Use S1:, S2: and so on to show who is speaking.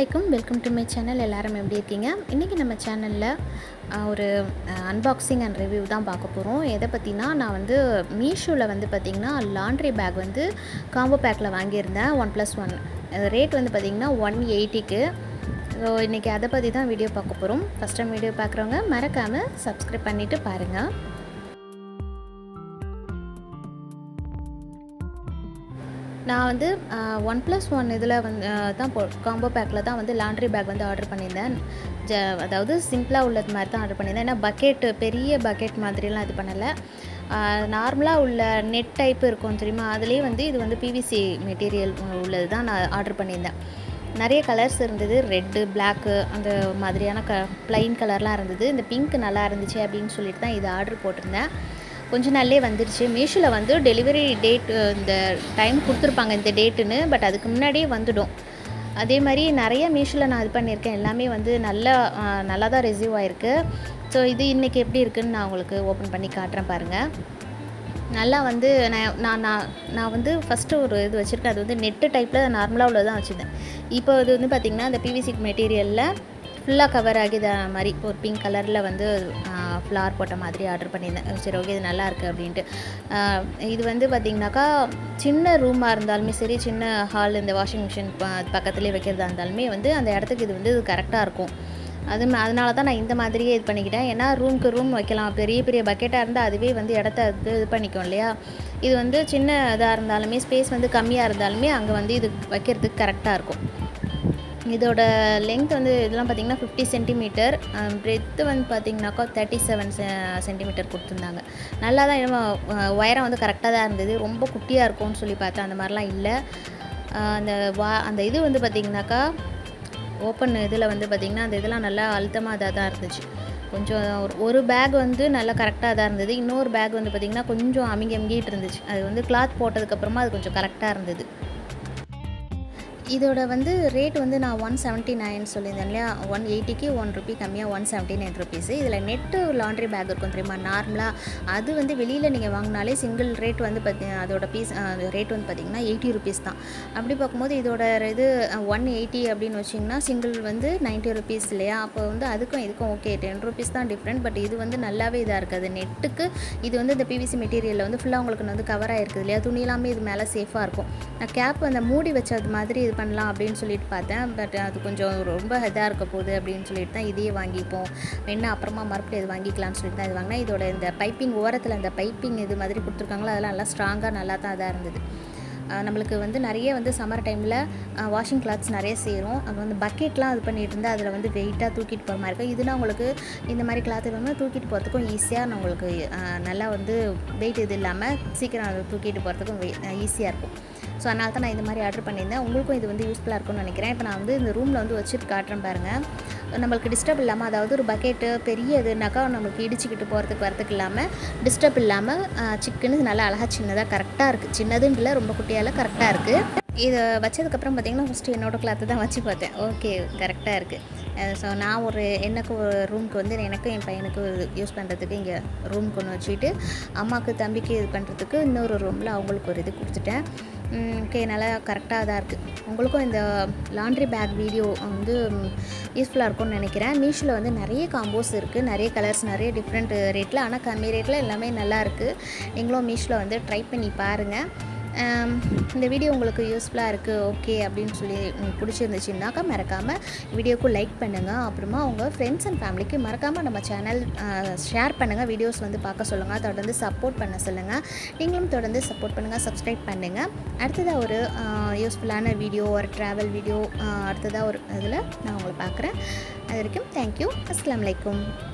S1: அலைக்கும் welcome to my channel எல்லாரும் எப்படி இருக்கீங்க இன்றைக்கி நம்ம சேனலில் ஒரு அன்பாக்சிங் அண்ட் ரிவ்யூ தான் பார்க்க போகிறோம் எதை பற்றினா நான் வந்து மீஷோவில் வந்து பார்த்திங்கன்னா லாண்ட்ரி பேக் வந்து காம்போ பேக்கில் வாங்கியிருந்தேன் ஒன் ப்ளஸ் ஒன் ரேட் வந்து பார்த்திங்கன்னா ஒன் எயிட்டிக்கு ஸோ இன்றைக்கி அதை பற்றி தான் வீடியோ பார்க்க போகிறோம் ஃபஸ்ட் டைம் வீடியோ பார்க்குறவங்க மறக்காமல் சப்ஸ்கிரைப் பண்ணிவிட்டு பாருங்கள் நான் வந்து ஒன் ப்ளஸ் ஒன் இதில் வந்து தான் போ காம்போ பேக்கில் தான் வந்து லாண்ட்ரி பேக் வந்து ஆர்டர் பண்ணியிருந்தேன் ஜ அதாவது சிம்பிளாக உள்ளது மாதிரி தான் ஆர்டர் பண்ணியிருந்தேன் ஏன்னா பக்கெட்டு பெரிய பக்கெட் மாதிரிலாம் இது பண்ணலை நார்மலாக உள்ள நெட் டைப் இருக்கும் தெரியுமா அதுலேயே வந்து இது வந்து பிவிசி மெட்டீரியல் உள்ளது தான் நான் ஆர்டர் பண்ணியிருந்தேன் நிறைய கலர்ஸ் இருந்தது ரெட்டு பிளாக்கு அந்த மாதிரியான க ப்ளைன் கலர்லாம் இருந்தது இந்த பிங்க் நல்லா இருந்துச்சு அப்படின்னு சொல்லிட்டு தான் இது ஆர்டர் போட்டிருந்தேன் கொஞ்ச நாள்லே வந்துருச்சு மீஷோவில் வந்து டெலிவரி டேட் இந்த டைம் கொடுத்துருப்பாங்க இந்த டேட்டுன்னு பட் அதுக்கு முன்னாடியே வந்துடும் அதே மாதிரி நிறைய மீஷோவில் நான் இது பண்ணியிருக்கேன் எல்லாமே வந்து நல்லா நல்லா தான் ரிசீவ் ஆகிருக்கு ஸோ இது இன்றைக்கி எப்படி இருக்குதுன்னு நான் உங்களுக்கு ஓப்பன் பண்ணி காட்டுறேன் பாருங்கள் நல்லா வந்து நான் நான் நான் நான் வந்து ஃபஸ்ட்டு ஒரு இது வச்சுருக்கேன் அது வந்து நெட்டு டைப்பில் நார்மலாக உள்ளது தான் வச்சுருந்தேன் இப்போ இது வந்து பார்த்திங்கன்னா இந்த பிவிசி மெட்டீரியலில் ஃபுல்லாக கவர் ஆகித மாதிரி ஒரு பிங்க் கலரில் வந்து ஃப்ளார் போட்ட மாதிரி ஆர்டர் பண்ணியிருந்தேன் சரி ஓகே இது நல்லா இருக்குது அப்படின்ட்டு இது வந்து பார்த்திங்கனாக்கா சின்ன ரூமாக இருந்தாலுமே சரி சின்ன ஹால் இந்த வாஷிங் மிஷின் பக்கத்துலேயே வைக்கிறதா இருந்தாலுமே வந்து அந்த இடத்துக்கு இது வந்து இது கரெக்டாக இருக்கும் அது அதனால தான் நான் இந்த மாதிரியே இது பண்ணிக்கிட்டேன் ஏன்னா ரூமுக்கு ரூம் வைக்கலாம் பெரிய பெரிய பக்கெட்டாக இருந்தால் அதுவே வந்து இடத்த இது இது பண்ணிக்கும் இல்லையா இது வந்து சின்ன இதாக இருந்தாலுமே ஸ்பேஸ் வந்து கம்மியாக இருந்தாலுமே அங்கே வந்து இது வைக்கிறதுக்கு கரெக்டாக இருக்கும் இதோட லென்த் வந்து இதெல்லாம் பார்த்திங்கன்னா ஃபிஃப்டி சென்டிமீட்டர் பிரெத்து வந்து பார்த்திங்கனாக்கா தேர்ட்டி செவன் சென்டிமீட்டர் கொடுத்துருந்தாங்க நல்லா தான் ஒயரம் வந்து கரெக்டாக தான் இருந்தது ரொம்ப குட்டியாக இருக்கும்னு சொல்லி பார்த்தேன் அந்த மாதிரிலாம் இல்லை அந்த வா அந்த இது வந்து பார்த்திங்கனாக்கா ஓப்பன் இதில் வந்து பார்த்திங்கன்னா அந்த இதெல்லாம் நல்லா அழுத்தமாக இதாக தான் இருந்துச்சு கொஞ்சம் ஒரு ஒரு பேக் வந்து நல்லா கரெக்டாக தான் இருந்தது இன்னொரு பேக் வந்து பார்த்திங்கன்னா கொஞ்சம் அமுங்கி அமுங்கிட்டு இருந்துச்சு அது வந்து கிளாத் போட்டதுக்கப்புறமா அது கொஞ்சம் கரெக்டாக இருந்தது இதோட வந்து ரேட் வந்து நான் ஒன் செவன்ட்டி நைன் சொல்லியிருந்தேன் இல்லையா ஒன் எயிட்டிக்கு ஒன் ருபி கம்மியாக ஒன் செவன்ட்டி நைன் ருபீஸு இதில் நெட்டு லாண்ட்ரி பேக் இருக்கும் தெரியுமா நார்மலாக அது வந்து வெளியில் நீங்கள் வாங்கினாலே சிங்கிள் ரேட் வந்து பார்த்தி அதோட பீஸ் ரேட் வந்து பார்த்திங்கன்னா எயிட்டி ருபீஸ் தான் அப்படி பார்க்கும்போது இதோட இது ஒன் எயிட்டி அப்படின்னு வச்சிங்கன்னா சிங்கிள் வந்து நைன்ட்டி ருபீஸ் இல்லையா அப்போ வந்து அதுக்கும் இதுக்கும் ஓகே டென் ருபீஸ் தான் டிஃப்ரெண்ட் பட் இது வந்து நல்லாவே இதாக இருக்குது நெட்டுக்கு இது வந்து இந்த பிவிசி மெட்டீரியலில் வந்து ஃபுல்லாக உங்களுக்கு வந்து கவர் ஆகிருக்குது இல்லையா துணி எல்லாமே இது மேலே சேஃபாக இருக்கும் நான் கேப் அந்த மூடி வச்சது மாதிரி இது பண்ணலாம் அப்படின்னு சொல்லிட்டு பார்த்தேன் பட் அது கொஞ்சம் ரொம்ப இதாக இருக்க போகுது அப்படின்னு சொல்லிட்டு தான் இதையே வாங்கிப்போம் வேணா அப்புறமா மறுபடியும் இது வாங்கிக்கலாம்னு சொல்லிட்டு தான் இது வாங்கினேன் இதோட இந்த பைப்பிங் ஓரத்தில் இந்த பைப்பிங் இது மாதிரி கொடுத்துருக்காங்களோ அதெல்லாம் நல்லா ஸ்ட்ராங்காக நல்லா தான் இதாக இருந்தது நம்மளுக்கு வந்து நிறைய வந்து சம்மர் டைமில் வாஷிங் கிளாத்ஸ் நிறைய சேரும் அது வந்து பக்கெட்லாம் இது பண்ணிட்டு இருந்தால் அதில் வந்து வெயிட்டாக தூக்கிட்டு போகிற மாதிரி இருக்கும் இதுனா உங்களுக்கு இந்த மாதிரி கிளாத் வந்து தூக்கிட்டு போகிறதுக்கும் ஈஸியாக உங்களுக்கு நல்லா வந்து வெயிட் இது இல்லாமல் சீக்கிரம் அதை தூக்கிட்டு போகிறதுக்கும் ஈஸியாக இருக்கும் ஸோ அதனால தான் நான் இந்த மாதிரி ஆர்டர் பண்ணியிருந்தேன் உங்களுக்கும் இது வந்து யூஸ்ஃபுல்லாக இருக்கும்னு நினைக்கிறேன் இப்போ நான் வந்து இந்த ரூமில் வந்து வச்சுட்டு காட்டுறேன் பாருங்கள் நம்மளுக்கு டிஸ்டர்ப் இல்லாமல் அதாவது ஒரு பக்கெட்டு பெரிய இதுனாக்கா நம்மளுக்கு இடிச்சிக்கிட்டு போகிறதுக்கு வரதுக்கு இல்லாமல் டிஸ்டர்ப் இல்லாமல் சிக்கனு நல்லா அழகாக சின்னதாக கரெக்டாக இருக்குது சின்னதுன்னு ரொம்ப குட்டியால் கரெக்டாக இருக்குது இதை வச்சதுக்கப்புறம் பார்த்திங்கன்னா ஃபஸ்ட்டு என்னோடய கிளாத்து தான் வச்சு பார்த்தேன் ஓகே கரெக்டாக இருக்குது ஸோ நான் ஒரு எனக்கு ஒரு ரூமுக்கு வந்து எனக்கும் என் பையனுக்கு யூஸ் பண்ணுறதுக்கு இங்கே ரூமுக்கு ஒன்று வச்சுக்கிட்டு அம்மாவுக்கு தம்பிக்கு இது பண்ணுறதுக்கு இன்னொரு ரூமில் அவங்களுக்கு ஒரு இது கொடுத்துட்டேன் ஓகே நல்லா கரெக்டாக தான் இருக்குது உங்களுக்கும் இந்த லாண்ட்ரி பேக் வீடியோ வந்து யூஸ்ஃபுல்லாக இருக்கும்னு நினைக்கிறேன் மீஷோவில் வந்து நிறைய காம்போஸ் இருக்குது நிறைய கலர்ஸ் நிறைய டிஃப்ரெண்ட் ரேட்டில் ஆனால் கம்மி ரேட்டில் எல்லாமே நல்லா இருக்குது நீங்களும் மீஷோவில் வந்து ட்ரை பண்ணி பாருங்கள் இந்த வீடியோ உங்களுக்கு யூஸ்ஃபுல்லாக இருக்குது ஓகே அப்படின்னு சொல்லி பிடிச்சிருந்துச்சுன்னாக்கா மறக்காமல் வீடியோக்கு லைக் பண்ணுங்கள் அப்புறமா உங்கள் ஃப்ரெண்ட்ஸ் அண்ட் ஃபேமிலிக்கு மறக்காமல் நம்ம சேனல் ஷேர் பண்ணுங்கள் வீடியோஸ் வந்து பார்க்க சொல்லுங்கள் தொடர்ந்து சப்போர்ட் பண்ண சொல்லுங்கள் நீங்களும் தொடர்ந்து சப்போர்ட் பண்ணுங்கள் சப்ஸ்கிரைப் பண்ணுங்கள் அடுத்ததாக ஒரு யூஸ்ஃபுல்லான வீடியோ ஒரு ட்ராவல் வீடியோ அடுத்ததாக ஒரு இதில் நான் உங்களை பார்க்குறேன் அது வரைக்கும் தேங்க்யூ அஸ்லாம் வலைக்கம்